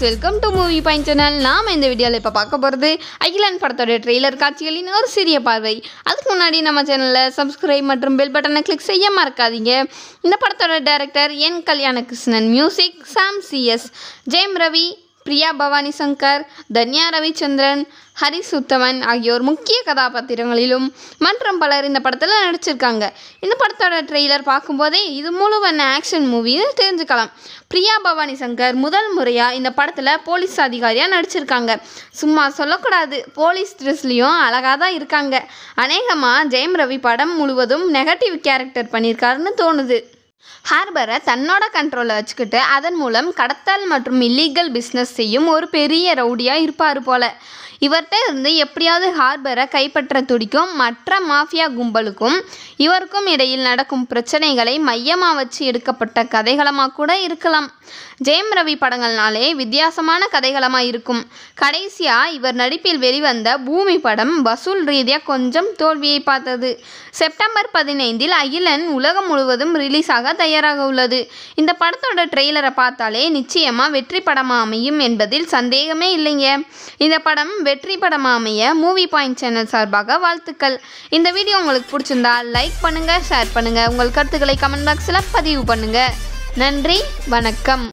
welcome to movie point channel நாம் இந்த வீடியோவில் இப்போ பார்க்க போகிறது அகிலன் படத்தோட ட்ரெய்லர் காட்சிகளின் ஒரு சிறிய பார்வை அதுக்கு முன்னாடி நம்ம சேனலில் சப்ஸ்கிரைப் மற்றும் பெல் பட்டனை கிளிக் செய்ய மறக்காதீங்க இந்த படத்தோட director N Kalyana Krishnan music Sam CS Jayam Ravi Priya Bhavani Shankar Tanya Ravichandran Harish Uthaman ஆகியோர் முக்கிய கதாபாத்திரங்களிலும் மற்றும் பலர் இந்த படத்தில் நடிச்சிருக்காங்க இந்த படத்தோட ட்ரெய்லர் பார்க்கும்போதே இது முழுவண்ண ஆக்ஷன் மூவின்னு தெரிஞ்சுக்கலாம் பிரியா பவானி சங்கர் முதல் முறையாக இந்த படத்தில் போலீஸ் அதிகாரியாக நடிச்சிருக்காங்க சும்மா சொல்லக்கூடாது போலீஸ் ட்ரெஸ்லேயும் அழகாக தான் இருக்காங்க அநேகமாக ஜெயம் ரவி படம் முழுவதும் நெகட்டிவ் கேரக்டர் பண்ணியிருக்காருன்னு தோணுது ஹார்பரை தன்னோட கண்ட்ரோலில் வச்சுக்கிட்டு அதன் மூலம் கடத்தல் மற்றும் இல்லீகல் பிஸ்னஸ் செய்யும் ஒரு பெரிய ரவுடியாக இருப்பார் போல இவர்கிட்ட இருந்து எப்படியாவது ஹார்பரை கைப்பற்ற துடிக்கும் மற்ற மாஃபியா கும்பலுக்கும் இவருக்கும் இடையில் நடக்கும் பிரச்சனைகளை மையமாக வச்சு எடுக்கப்பட்ட கதைகளமாக கூட இருக்கலாம் ஜெயம் ரவி படங்கள்னாலே வித்தியாசமான கதைகளமாக இருக்கும் கடைசியாக இவர் நடிப்பில் வெளிவந்த பூமி படம் வசூல் ரீதியாக கொஞ்சம் தோல்வியை பார்த்தது செப்டம்பர் பதினைந்தில் அகிலன் உலகம் முழுவதும் ரிலீஸ் ஆக தயாராக உள்ளது இந்த படத்தோட ட்ரெய்லரை பார்த்தாலே நிச்சயமாக வெற்றி படமாக அமையும் என்பதில் சந்தேகமே இல்லைங்க இந்த படம் வெற்றி படமாக அமைய மூவி பாயிண்ட் சேனல் சார்பாக வாழ்த்துக்கள் இந்த வீடியோ உங்களுக்கு பிடிச்சிருந்தா லைக் பண்ணுங்கள் ஷேர் பண்ணுங்கள் உங்கள் கருத்துக்களை கமெண்ட் பாக்ஸில் பதிவு பண்ணுங்கள் நன்றி வணக்கம்